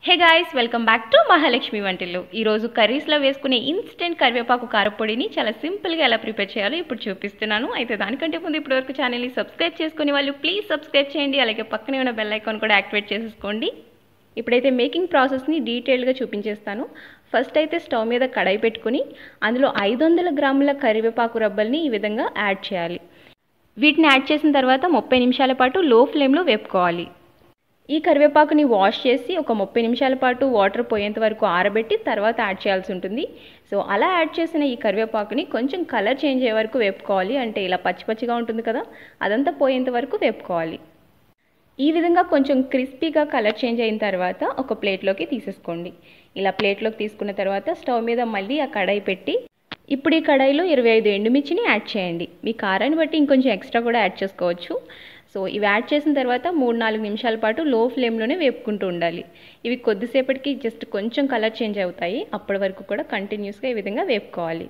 hey guys welcome back to Mahalakshmi వంటలు ఈరోజు కర్రీస్లో వేసుకునే ఇన్స్టెంట్ కరివేపాకు కారపొడిని చాలా సింపుల్గా ఎలా ప్రిపేర్ చేయాలో ఇప్పుడు చూపిస్తున్నాను అయితే దానికంటే ముందు ఇప్పటివరకు ఛానల్ని సబ్స్క్రైబ్ చేసుకునే వాళ్ళు ప్లీజ్ సబ్స్క్రైబ్ చేయండి అలాగే పక్కనే ఉన్న బెల్ ఐకాన్ కూడా యాక్టివేట్ చేసేసుకోండి ఇప్పుడైతే మేకింగ్ ప్రాసెస్ని డీటెయిల్గా చూపించేస్తాను ఫస్ట్ అయితే స్టవ్ మీద కడాయి పెట్టుకుని అందులో ఐదు వందల గ్రాముల కరివేపాకు రబ్బల్ని ఈ విధంగా యాడ్ చేయాలి వీటిని యాడ్ చేసిన తర్వాత ముప్పై నిమిషాల పాటు లో ఫ్లేమ్లో వేపుకోవాలి ఈ కరివేపాకుని వాష్ చేసి ఒక ముప్పై నిమిషాల పాటు వాటర్ పోయేంత వరకు ఆరబెట్టి తర్వాత యాడ్ చేయాల్సి ఉంటుంది సో అలా యాడ్ చేసిన ఈ కరివేపాకుని కొంచెం కలర్ చేంజ్ అయ్యే వరకు వేపుకోవాలి అంటే ఇలా పచ్చి పచ్చిగా ఉంటుంది కదా అదంతా పోయేంత వరకు వేపుకోవాలి ఈ విధంగా కొంచెం క్రిస్పీగా కలర్ చేంజ్ అయిన తర్వాత ఒక ప్లేట్లోకి తీసేసుకోండి ఇలా ప్లేట్లోకి తీసుకున్న తర్వాత స్టవ్ మీద మళ్ళీ ఆ కడాయి పెట్టి ఇప్పుడు ఈ కడాయిలో ఇరవై ఐదు ఎండుమిర్చిని యాడ్ చేయండి మీ కారాన్ని బట్టి ఇంకొంచెం ఎక్స్ట్రా కూడా యాడ్ చేసుకోవచ్చు సో ఇవి యాడ్ చేసిన తర్వాత మూడు నాలుగు నిమిషాల పాటు లో ఫ్లేమ్లోనే వేపుకుంటూ ఉండాలి ఇవి కొద్దిసేపటికి జస్ట్ కొంచెం కలర్ చేంజ్ అవుతాయి అప్పటి వరకు కూడా కంటిన్యూస్గా ఈ విధంగా వేపుకోవాలి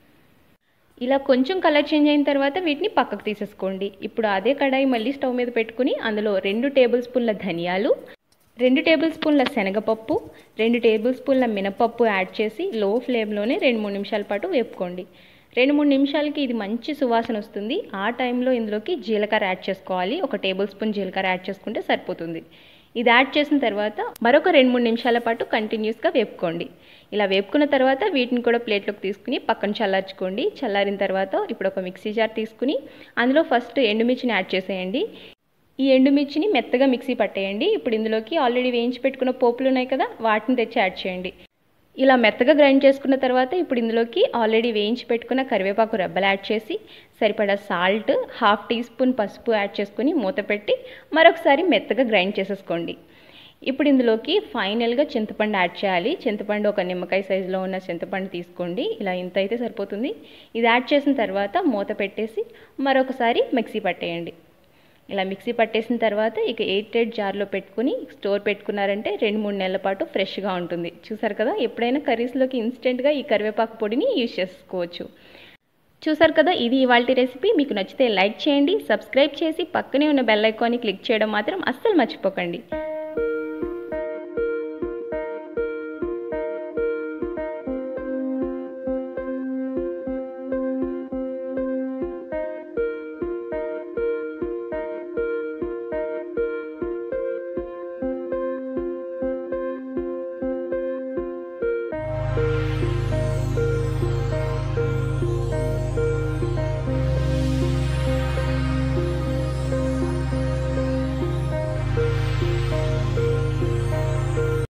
ఇలా కొంచెం కలర్ చేంజ్ అయిన తర్వాత వీటిని పక్కకు తీసేసుకోండి ఇప్పుడు అదే కడాయి మళ్ళీ స్టవ్ మీద పెట్టుకుని అందులో రెండు టేబుల్ స్పూన్ల ధనియాలు రెండు టేబుల్ స్పూన్ల శనగపప్పు రెండు టేబుల్ స్పూన్ల మినపప్పు యాడ్ చేసి లో ఫ్లేమ్లోనే రెండు మూడు నిమిషాల పాటు వేపుకోండి రెండు మూడు నిమిషాలకి ఇది మంచి సువాసన వస్తుంది ఆ టైంలో ఇందులోకి జీలకర్ర యాడ్ చేసుకోవాలి ఒక టేబుల్ స్పూన్ జీలకర్ర యాడ్ చేసుకుంటే సరిపోతుంది ఇది యాడ్ చేసిన తర్వాత మరొక రెండు మూడు నిమిషాల పాటు కంటిన్యూస్గా వేపుకోండి ఇలా వేపుకున్న తర్వాత వీటిని కూడా ప్లేట్లోకి తీసుకుని పక్కన చల్లార్చుకోండి చల్లారిన తర్వాత ఇప్పుడు ఒక మిక్సీ జార్ తీసుకుని అందులో ఫస్ట్ ఎండుమిర్చిని యాడ్ చేసేయండి ఈ ఎండుమిర్చిని మెత్తగా మిక్సీ పట్టేయండి ఇప్పుడు ఇందులోకి ఆల్రెడీ వేయించి పెట్టుకున్న పోపులు ఉన్నాయి కదా వాటిని తెచ్చి యాడ్ చేయండి ఇలా మెత్తగా గ్రైండ్ చేసుకున్న తర్వాత ఇప్పుడు ఇందులోకి ఆల్రెడీ వేయించి పెట్టుకున్న కరివేపాకు రెబ్బలు యాడ్ చేసి సరిపడా సాల్ట్ హాఫ్ టీ స్పూన్ పసుపు యాడ్ చేసుకుని మూత పెట్టి మరొకసారి మెత్తగా గ్రైండ్ చేసేసుకోండి ఇప్పుడు ఇందులోకి ఫైనల్గా చింతపండు యాడ్ చేయాలి చింతపండు ఒక నిమ్మకాయ సైజులో ఉన్న చింతపండు తీసుకోండి ఇలా ఇంత అయితే సరిపోతుంది ఇది యాడ్ చేసిన తర్వాత మూత పెట్టేసి మరొకసారి మిక్సీ పట్టేయండి ఇలా మిక్సీ పట్టేసిన తర్వాత ఇక ఎయిట్ ఎయిట్ జార్లో పెట్టుకుని స్టోర్ పెట్టుకున్నారంటే రెండు మూడు నెలల పాటు ఫ్రెష్గా ఉంటుంది చూసారు కదా ఎప్పుడైనా కర్రీస్లోకి ఇన్స్టెంట్గా ఈ కరివేపాకు పొడిని యూజ్ చేసుకోవచ్చు చూసారు కదా ఇది ఇవాళ రెసిపీ మీకు నచ్చితే లైక్ చేయండి సబ్స్క్రైబ్ చేసి పక్కనే ఉన్న బెల్ ఐకాన్ని క్లిక్ చేయడం మాత్రం అస్సలు మర్చిపోకండి